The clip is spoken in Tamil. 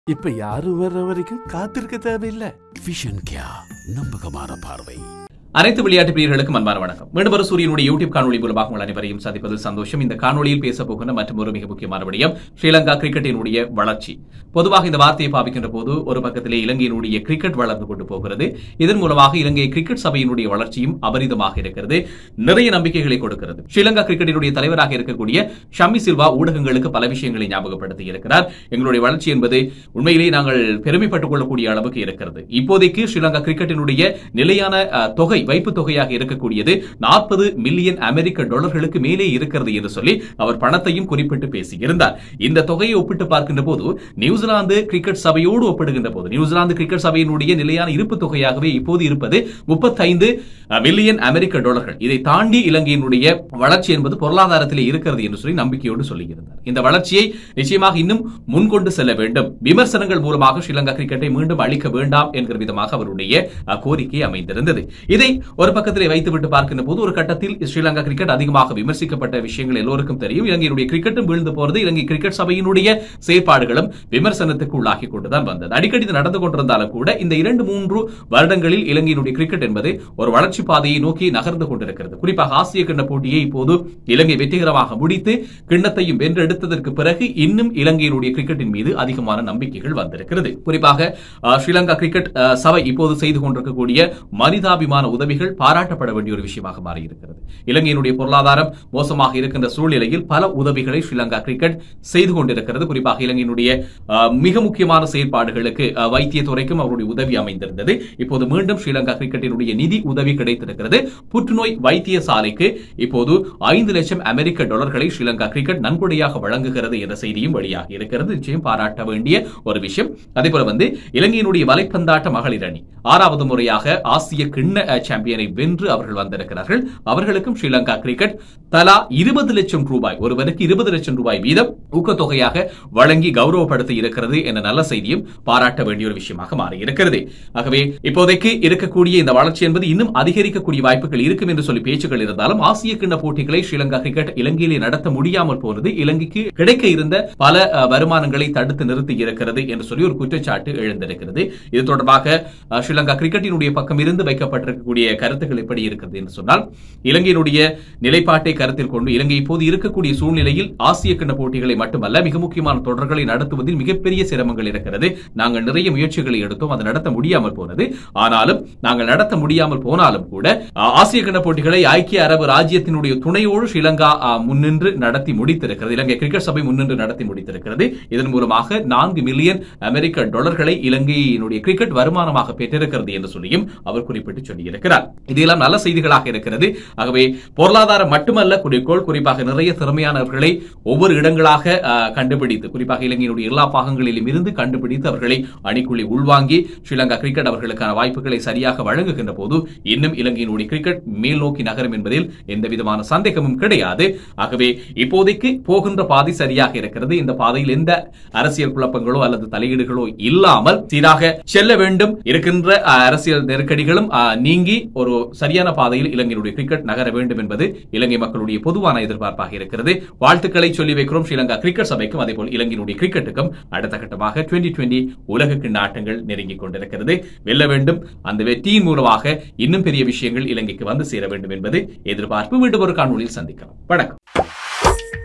இப்ப யாரும் வர்ற வரைக்கும் காத்திருக்க தேவையில்லை விஷன் கியா நம்பகமான பார்வை அனைத்து விளையாட்டு பிரியர்களுக்கும் அன்பான வணக்கம் மீண்டும் ஒரு சூரியனுடைய யூடியூப் காணொலி மூலமாக உங்கள் அனைவரையும் சந்திப்பதில் சந்தோஷம் இந்த காணொலியில் பேச போகின்ற மற்றும் ஒரு மிக முக்கியமான விடயம் ஸ்ரீலங்கா கிரிக்கெட்டினுடைய வளர்ச்சி பொதுவாக இந்த வார்த்தையை பாவிக்கின்ற போது ஒரு பக்கத்திலே இலங்கையினுடைய கிரிக்கெட் வளர்ந்து கொண்டு போகிறது இதன் மூலமாக இலங்கை கிரிக்கெட் சபையினுடைய வளர்ச்சியும் அபரிதமாக இருக்கிறது நிறைய நம்பிக்கைகளை கொடுக்கிறது ஸ்ரீலங்கா கிரிக்கெட்டினுடைய தலைவராக இருக்கக்கூடிய ஷமி சில்வா ஊடகங்களுக்கு பல விஷயங்களை ஞாபகப்படுத்தி இருக்கிறார் எங்களுடைய வளர்ச்சி என்பது உண்மையிலேயே நாங்கள் பெருமைப்பட்டுக் கொள்ளக்கூடிய அளவுக்கு இருக்கிறது இப்போதைக்கு ஸ்ரீலங்கா கிரிக்கெட்டினுடைய நிலையான அஹ், தொகை வைப்பு தொகையாக இருக்கக்கூடியது நாற்பது மில்லியன் அமெரிக்க டாலர்களுக்கு மேலே இருக்கிறது என்று சொல்லி அவர் பணத்தையும் குறிப்பிட்டு பேசியிருந்தார் இந்த தொகையை ஒப்பிட்டு பார்க்கின்ற போது நியூசிலாந்து கிரிக்கெட் சபையோடு ஒப்பிடுகின்ற போது நியூசிலாந்து கிரிக்கெட் சபையினுடைய நிலையான இருப்பு தொகையாகவே இப்போது இருப்பது முப்பத்தைந்து மில்லியன் அமெரிக்க டாலர்கள் இதை தாண்டி இலங்கையினுடைய வளர்ச்சி என்பது பொருளாதாரத்திலே இருக்கிறது என்று சொல்லி நம்பிக்கையோடு சொல்லியிருந்தார் இந்த வளர்ச்சியை நிச்சயமாக இன்னும் முன்கொண்டு செல்ல வேண்டும் விமர்சனங்கள் மூலமாக ஸ்ரீலங்கா கிரிக்கெட்டை மீண்டும் அளிக்க வேண்டாம் என்கிற விதமாக அவருடைய அஹ், கோரிக்கை அமைந்திருந்தது இதை ஒரு பக்கத்திலே வைத்துவிட்டு பார்க்கின்ற போது ஒரு கட்டத்தில் ஸ்ரீலங்கா கிரிக்கெட் அதிகமாக விமர்சிக்கப்பட்ட விஷயங்கள் எல்லோருக்கும் தெரியும் இலங்கையினுடைய கிரிக்கெட்டும் வீழ்ந்து போறது இலங்கை கிரிக்கெட் சபையினுடைய செயற்பாடுகளும் விமர்சனத்துக்கு உள்ளாகி கொண்டுதான் வந்தது அடிக்கடி இது நடந்து கொண்டிருந்தாலும் கூட இந்த இரண்டு மூன்று வருடங்களில் இலங்கையினுடைய கிரிக்கெட் என்பது ஒரு வளர்ச்சி பாதையை நோக்கி நகர்ந்து கொண்டிருக்கிறது குறிப்பாக ஆசிய கிண்ண போட்டியை இப்போது இலங்கை வெற்றிகரமாக முடித்து கிண்ணத்தையும் வென்றெடுத்ததற்கு பிறகு இன்னும் இலங்கையினுடைய கிரிக்கெட்டின் மீது அதிகமான நம்பிக்கைகள் வந்திருக்கிறது குறிப்பாக அஹ், ஸ்ரீலங்கா கிரிக்கெட் அஹ், சபை இப்போது செய்து கொண்டிருக்கக்கூடிய மனிதாபிமான உதவிகள் பாராட்டப்பட வேண்டிய ஒரு விஷயமாக மாறியிருக்கிறது இலங்கையினுடைய பொருளாதாரம் மோசமாக இருக்கின்ற சூழ்நிலையில் பல உதவிகளை ஸ்ரீலங்கா கிரிக்கெட் செய்து கொண்டிருக்கிறது குறிப்பாக இலங்கையினுடைய அஹ், மிக முக்கியமான செயற்பாடுகளுக்கு அஹ், வைத்தியத்துறைக்கும் அவருடைய உதவி அமைந்திருந்தது இப்போது மீண்டும் ஸ்ரீலங்கா கிரிக்கெட்டினுடைய நிதி உதவி கிடைத்திருக்கிறது புற்றுநோய் வைத்தியசாலைக்கு இப்போது ஐந்து லட்சம் அமெரிக்க டாலர்களை ஸ்ரீலங்கா கிரிக்கெட் நன்கொடையாக வழங்குகிறது என்ற செய்தியும் வெளியாகி இருக்கிறது நிச்சயம் பாராட்ட வேண்டிய ஒரு விஷயம் அதே போல வந்து இலங்கையினுடைய வலைப்பந்தாட்ட மகளிர் அணி ஆறாவது முறையாக ஆசிய கிண்ண அஹ், சாம்பியனை வென்று அவர்கள் வந்திருக்கிறார்கள் அவர்களுக்கும் ஸ்ரீலங்கா கிரிக்கெட் தலா இருபது லட்சம் ரூபாய் ஒருவருக்கு இருபது லட்சம் ரூபாய் வீதம் ஊக்கத்தொகையாக வழங்கி கௌரவப்படுத்தி இருக்கிறது என்ற நல்ல செய்தியும் பாராட்ட வேண்டிய ஒரு விஷயமாக மாறி இருக்கிறது ஆகவே இப்போதைக்கு இருக்கக்கூடிய இந்த வளர்ச்சி என்பது இன்னும் அதிகரிக்கக்கூடிய வாய்ப்புகள் இருக்கும் என்று சொல்லி பேச்சுக்கள் இருந்தாலும் ஆசிய கிண்ண போட்டிகளை ஸ்ரீலங்கா கிரிக்கெட் இலங்கையிலே நடத்த முடியாமல் போனது இலங்கைக்கு கிடைக்க இருந்த பல அஹ், வருமானங்களை தடுத்து நிறுத்தி இருக்கிறது என்று சொல்லி ஒரு குற்றச்சாட்டு எழுந்திருக்கிறது இது தொடர்பாக அஹ், ஸ்ரீலங்கா கிரிக்கெட்டினுடைய பக்கம் இருந்து வைக்கப்பட்டிருக்கக்கூடிய கருத்துக்கள் எப்படி இருக்கிறது என்று சொன்னால் இலங்கையினுடைய நிலைப்பாட்டை கருத்தில் கொண்டு இலங்கை இப்போது இருக்கக்கூடிய சூழ்நிலையில் ஆசிய கிண்ண போட்டிகளை மட்டுமல்ல மிக முக்கியமான தொடர்களை நடத்துவதில் மிகப்பெரிய சிரமங்கள் இருக்கிறது நாங்கள் நிறைய முயற்சிகளை எடுத்தோம் அதை நடத்த முடியாமல் போனது ஆனாலும் நாங்கள் நடத்த முடியாமல் போனாலும் கூட அஹ், ஆசிய கிண்ண போட்டிகளை ஐக்கிய அரபு ராஜ்யத்தினுடைய துணையோடு ஸ்ரீலங்கா அஹ், முன்னின்று நடத்தி முடித்திருக்கிறது இலங்கை கிரிக்கெட் சபை முன்னின்று நடத்தி முடித்திருக்கிறது இதன் மூலமாக நான்கு மில்லியன் அமெரிக்க டாலர்களை இலங்கையினுடைய கிரிக்கெட் வருமானமாக பெற்றிருக்கிறது என்று சொல்லியும் அவர் குறிப்பிட்டு சொல்லியிருக்கிறார் இதெல்லாம் நல்ல செய்திகளாக இருக்கிறது ஆகவே பொருளாதாரம் மட்டுமல்ல குறிக்கோள் குறிப்பாக நிறைய திறமையானவர்களை ஒவ்வொரு இடங்களாக அஹ், கண்டுபிடித்து குறிப்பாக இலங்கையினுடைய எல்லா பாகங்களிலும் இருந்து கண்டுபிடித்து அவர்களை அணிக்குள்ளே உள்வாங்கி ஸ்ரீலங்கா கிரிக்கெட் அவர்களுக்கான வாய்ப்புகளை சரியாக வழங்குகின்ற போது இன்னும் இலங்கையினுடைய கிரிக்கெட் மேல் நோக்கி நகரும் என்பதில் எந்த விதமான சந்தேகமும் கிடையாது ஆகவே இப்போதைக்கு போகின்ற பாதை சரியாக இருக்கிறது இந்த பாதையில் எந்த அரசியல் குழப்பங்களோ அல்லது தலையீடுகளோ இல்லாமல் சீராக செல்ல வேண்டும் இருக்கின்ற அஹ், அரசியல் நெருக்கடிகளும் அஹ், நீங்கி ஒரு சரியான பாதையில் இலங்கையினுடைய கிரிக்கெட் நகர வேண்டும் என்பது இலங்கை மக்களுடைய பொதுவான எதிர்பார்ப்பாக இருக்கிறது வாழ்த்துக்களை சொல்லி வைக்கிறோம் ஸ்ரீலங்கா கிரிக்கெட் சபைக்கும் அதேபோல் இலங்கையினுடைய கிரிக்கெட்டுக்கும் அடுத்த கட்டமாக 2020 உலக கிண்ண ஆட்டங்கள் நெருங்கிக் கொண்டிருக்கிறது வெல்ல வேண்டும் அந்த வெற்றியின் மூலமாக இன்னும் பெரிய விஷயங்கள் இலங்கைக்கு வந்து சேர வேண்டும் என்பது எதிர்பார்ப்பு மீண்டும் ஒரு காணொலியில் சந்திக்கலாம் வணக்கம்